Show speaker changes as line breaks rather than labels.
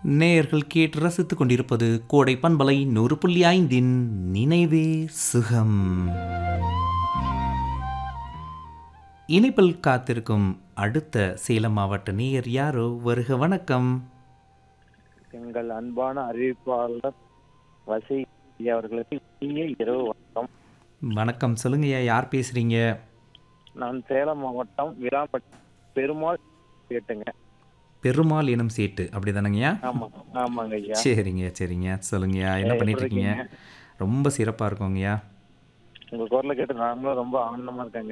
நேயர்கள் கேட்டு ரசித்துக் கொண்டிருப்பது கோடை பண்பலை நூறு புள்ளி ஐந்தின் நினைவே சுகம் இணைப்பில் காத்திருக்கும் அடுத்த சேலம் மாவட்ட நேயர் யாரோ வருக வணக்கம்
எங்கள் அன்பான அறிவிப்பாளர் வசி அவர்களுக்கு இனிய இரவு வணக்கம்
வணக்கம் சொல்லுங்கய்யா யார் பேசுறீங்க
நான் சேலம் மாவட்டம் விராம்பட்டி பெருமாள் கேட்டுங்க
பெருமாள் எனும் சேட்டு அப்படிதானங்கய்யா
ஆமா ஆமாங்க ஐயா
சரிங்க சரிங்க சொல்லுங்கய்யா என்ன
எப்படி
பண்ணிட்டு இருக்கீங்க ரொம்ப சிறப்பாக இருக்கோங்கய்யா
உங்க குரலை கேட்டு நாங்களும் ரொம்ப ஆனந்தமா இருக்கேங்க